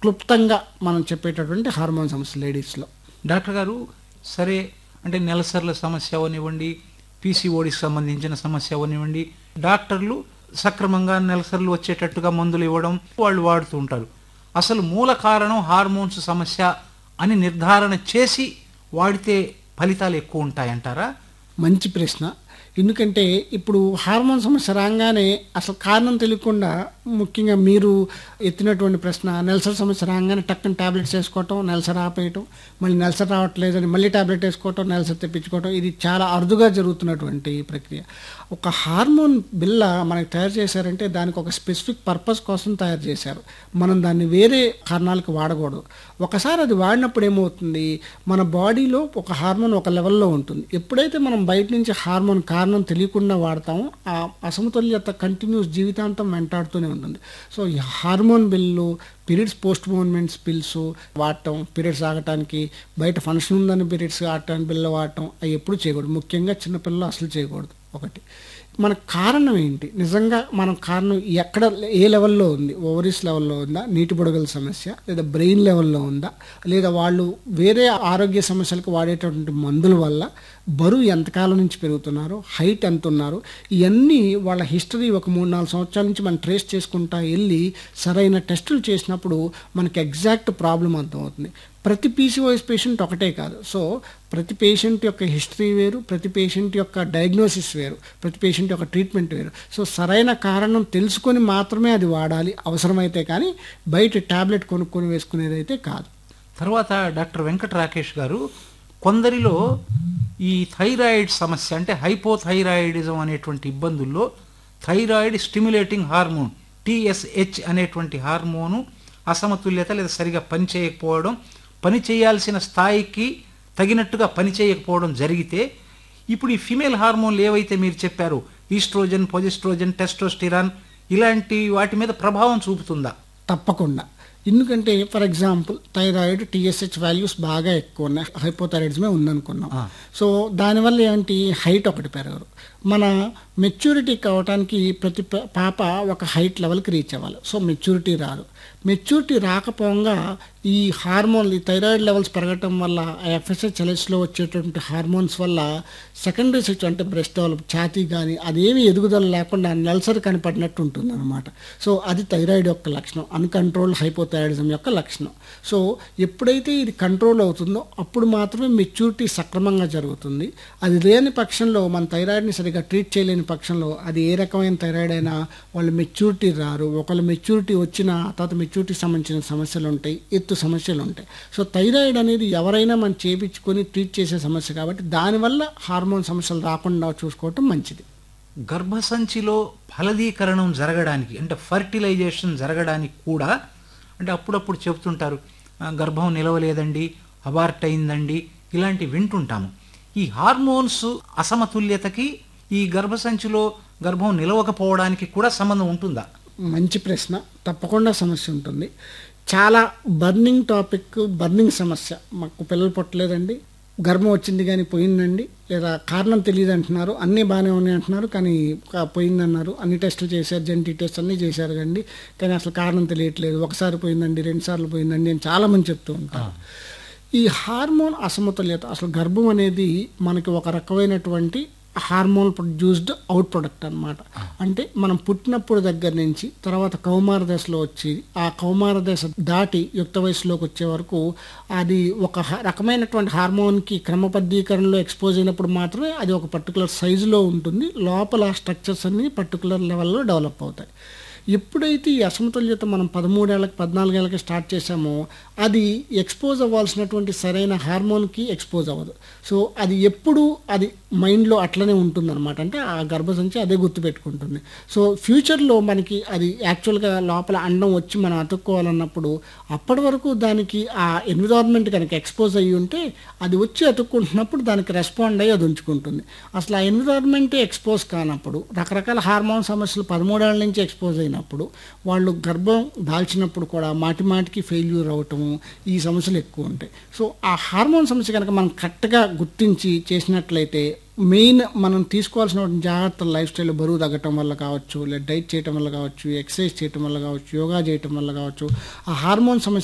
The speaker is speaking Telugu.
క్లుప్తంగా మనం చెప్పేటటువంటి హార్మోన్ సమస్య లేడీస్లో డాక్టర్ గారు సరే అంటే నెలసర్ల సమస్య అవనివ్వండి పీసీఓడికి సంబంధించిన సమస్య అవనివ్వండి డాక్టర్లు సక్రమంగా నెలసర్లు వచ్చేటట్టుగా మందులు ఇవ్వడం వాళ్ళు వాడుతూ ఉంటారు అసలు మూల కారణం హార్మోన్స్ సమస్య అని నిర్ధారణ చేసి వాడితే ఫలితాలు ఎక్కువ ఉంటాయంటారా మంచి ప్రశ్న ఎందుకంటే ఇప్పుడు హార్మోన్ సమస్య రాగానే అసలు కారణం తెలియకుండా ముఖ్యంగా మీరు ఎత్తినటువంటి ప్రశ్న నెలసరి సమస్య రాగానే టక్కన ట్యాబ్లెట్స్ వేసుకోవటం నెలసరి ఆపేయటం మళ్ళీ నెలసరి రావట్లేదని మళ్ళీ ట్యాబ్లెట్ వేసుకోవటం నెలసరి తెప్పించుకోవటం ఇది చాలా అరుదుగా జరుగుతున్నటువంటి ప్రక్రియ ఒక హార్మోన్ బిల్ల మనకి తయారు చేశారంటే దానికి ఒక స్పెసిఫిక్ పర్పస్ కోసం తయారు చేశారు మనం దాన్ని వేరే కారణాలకు వాడకూడదు ఒకసారి అది వాడినప్పుడు ఏమవుతుంది మన బాడీలో ఒక హార్మోన్ ఒక లెవెల్లో ఉంటుంది ఎప్పుడైతే మనం బయట నుంచి హార్మోన్ కారణం తెలియకుండా వాడతామో ఆ అసమతుల్యత కంటిన్యూస్ జీవితాంతం వెంటాడుతూనే ఉంటుంది సో ఈ hormone pill periods postponements pills వాడటం పీరియడ్స్ ఆగటానికి బయట ఫంక్షన్ ఉందని పీరియడ్స్ ఆడటానికి బిల్లు వాడటం అవి ఎప్పుడు చేయకూడదు ముఖ్యంగా చిన్నపిల్లలు అసలు చేయకూడదు ఒకటి మన కారణం ఏంటి నిజంగా మనం కారణం ఎక్కడ ఏ లెవెల్లో ఉంది ఓవరీస్ లెవెల్లో ఉందా నీటి బుడగల సమస్య లేదా బ్రెయిన్ లెవెల్లో ఉందా లేదా వాళ్ళు వేరే ఆరోగ్య సమస్యలకు వాడేటటువంటి మందుల వల్ల బరువు ఎంతకాలం నుంచి పెరుగుతున్నారు హైట్ ఎంత ఉన్నారు ఇవన్నీ వాళ్ళ హిస్టరీ ఒక మూడు నాలుగు సంవత్సరాల నుంచి మనం ట్రేస్ చేసుకుంటా వెళ్ళి సరైన టెస్టులు చేసినప్పుడు మనకి ఎగ్జాక్ట్ ప్రాబ్లం అర్థమవుతుంది ప్రతి పీసీఓఎస్ పేషెంట్ ఒకటే కాదు సో ప్రతి పేషెంట్ యొక్క హిస్టరీ వేరు ప్రతి పేషెంట్ యొక్క డయాగ్నోసిస్ వేరు ప్రతి పేషెంట్ యొక్క ట్రీట్మెంట్ వేరు సో సరైన కారణం తెలుసుకొని మాత్రమే అది వాడాలి అవసరమైతే కానీ బయట ట్యాబ్లెట్ కొనుక్కొని వేసుకునేది అయితే కాదు తర్వాత డాక్టర్ వెంకట రాకేష్ గారు కొందరిలో ఈ థైరాయిడ్ సమస్య అంటే హైపోథైరాయిడిజం అనేటువంటి ఇబ్బందుల్లో థైరాయిడ్ స్టిమ్యులేటింగ్ హార్మోన్ టిఎస్హెచ్ అనేటువంటి హార్మోను అసమతుల్యత లేదా సరిగా పని చేయకపోవడం పని చేయాల్సిన స్థాయికి తగినట్టుగా పని చేయకపోవడం జరిగితే ఇప్పుడు ఈ ఫిమేల్ హార్మోన్లు ఏవైతే మీరు చెప్పారో ఈస్ట్రోజన్ పొజిస్ట్రోజన్ టెస్టోస్టిరాన్ ఇలాంటి వాటి మీద ప్రభావం చూపుతుందా తప్పకుండా ఎందుకంటే for example thyroid TSH values బాగా ఎక్కువ ఉన్నాయి హైపోథైరాయిడ్స్మే ఉందనుకున్నాం ఆ. సో దానివల్ల ఏంటి హైట్ ఒకటి పెరగరు మన మెచ్యూరిటీ కావడానికి ప్రతి ప- పాప ఒక హైట్ లెవెల్కి రీచ్ అవ్వాలి సో మెచ్యూరిటీ రాదు మెచ్యూరిటీ రాకపోగా ఈ హార్మోన్ ఈ థైరాయిడ్ లెవెల్స్ పెరగటం వల్ల ఎఫ్ఎస్హెచ్ ఎల్హెచ్లో వచ్చేటువంటి హార్మోన్స్ వల్ల సెకండరీ సెక్స్ అంటే బ్రెస్ట్ డెవలప్ ఛాతీ కానీ అదేమి ఎదుగుదల లేకుండా నెలసరి కనపడినట్టు ఉంటుంది అనమాట సో అది థైరాయిడ్ యొక్క లక్షణం అన్కంట్రోల్ హైపోథైరాయిడిజం యొక్క లక్షణం సో ఎప్పుడైతే ఇది కంట్రోల్ అవుతుందో అప్పుడు మాత్రమే మెచ్యూరిటీ సక్రమంగా జరుగుతుంది అది లేని పక్షంలో మన థైరాయిడ్ని సరిగా ట్రీట్ చేయలేని పక్షంలో అది ఏ రకమైన థైరాయిడ్ అయినా వాళ్ళు మెచ్యూరిటీ రారు ఒకళ్ళు మెచ్యూరిటీ వచ్చిన తర్వాత మెచ్యూరిటీకి సంబంధించిన సమస్యలు ఉంటాయి ఎత్తు సమస్యలు ఉంటాయి సో థైరాయిడ్ అనేది ఎవరైనా మనం చేపించుకొని ట్రీట్ చేసే సమస్య కాబట్టి దానివల్ల హార్మోన్ సమస్యలు రాకుండా చూసుకోవటం మంచిది గర్భసంచిలో ఫలదీకరణం జరగడానికి అంటే ఫర్టిలైజేషన్ జరగడానికి కూడా అంటే అప్పుడప్పుడు చెబుతుంటారు "ఆ, గర్భం నిలవలేదండి అబార్ట్ అయిందండి ఇలాంటి వింటుంటాము ఈ హార్మోన్స్ అసమతుల్యతకి ఈ గర్భసంచిలో గర్భం నిలవకపోవడానికి కూడా సంబంధం ఉంటుందా మంచి ప్రశ్న తప్పకుండా సమస్య ఉంటుంది చాలా బర్నింగ్ టాపిక్ బర్నింగ్ సమస్య మాకు పిల్లలు పుట్టలేదండి గర్భం వచ్చింది కానీ పోయిందండి లేదా కారణం తెలియదు అంటున్నారు అన్నీ బాగానే ఉన్నాయి అంటున్నారు కానీ కా- పోయిందన్నారు అన్ని టెస్టులు చేశారు జెంటీ టెస్ట్ అన్నీ చేశారు కండి కానీ అసలు కారణం తెలియట్లేదు ఒకసారి పోయిందండి రెండు సార్లు పోయిందండి అని చాలామంది చెప్తూ ఉంటారు ఈ హార్మోన్ అసమతుల్యత అసలు గర్భం అనేది మనకి ఒక రకమైనటువంటి హార్మోన్ ప్రొడ్యూస్డ్ అవుట్ ప్రొడక్ట్ అన్నమాట అంటే మనం పుట్టినప్పుడు దగ్గర నుంచి తర్వాత కౌమార దశలో వచ్చి ఆ కౌమార దశ దాటి యుక్త వయసులోకి వచ్చే వరకు అది ఒక హ- రకమైనటువంటి హార్మోన్కి క్రమబద్ధీకరణలో ఎక్స్పోజ్ అయినప్పుడు మాత్రమే అది ఒక పర్టికులర్ సైజులో ఉంటుంది లోపల స్ట్రక్చర్స్ అన్ని పర్టికులర్ లెవెల్లో డెవలప్ అవుతాయి ఎప్పుడైతే ఈ అసమతుల్యత మనం పదమూడేళ్ళకి పద్నాలుగేళ్ళకి స్టార్ట్ చేసామో అది ఎక్స్పోజ్ అవ్వాల్సినటువంటి సరైన హార్మోన్కి ఎక్స్పోజ్ అవ్వదు సో అది ఎప్పుడు అది మైండ్లో అట్లనే ఉంటుందన్నమాట అంటే ఆ గర్భసంచి అదే గుర్తుపెట్టుకుంటుంది సో ఫ్యూచర్లో మనకి అది యాక్చువల్గా లోపల అండం వచ్చి మనం అతుక్కోవాలన్నప్పుడు అప్పటి వరకు దానికి ఆ ఎన్విరాన్మెంట్ కనుక ఎక్స్పోజ్ అయ్యి ఉంటే అది వచ్చి అతుక్కుంటున్నప్పుడు దానికి రెస్పాండ్ అయ్యి అది ఉంచుకుంటుంది అసలు ఆ ఎన్విరాన్మెంటే ఎక్స్పోజ్ కానప్పుడు రకరకాల హార్మోన్ సమస్యలు పదమూడేళ్ల నుంచి ఎక్స్పోజ్ అయినప్పుడు వాళ్ళు గర్భం దాల్చినప్పుడు కూడా మాటి మాటికి ఫెయిల్యూర్ అవటము ఈ సమస్యలు ఎక్కువ ఉంటాయి సో ఆ హార్మోన్ సమస్య కనుక మనం కరెక్ట్గా గుర్తించి చేసినట్లయితే మెయిన్ మనం తీసుకోవాల్సిన జాగ్రత్తలు లైఫ్ స్టైల్ బరువు తగ్గటం వల్ల కావచ్చు లేదా డైట్ చేయటం వల్ల కావచ్చు ఎక్సర్సైజ్ చేయటం వల్ల కావచ్చు యోగా చేయటం వల్ల కావచ్చు ఆ హార్మోన్ సమస్య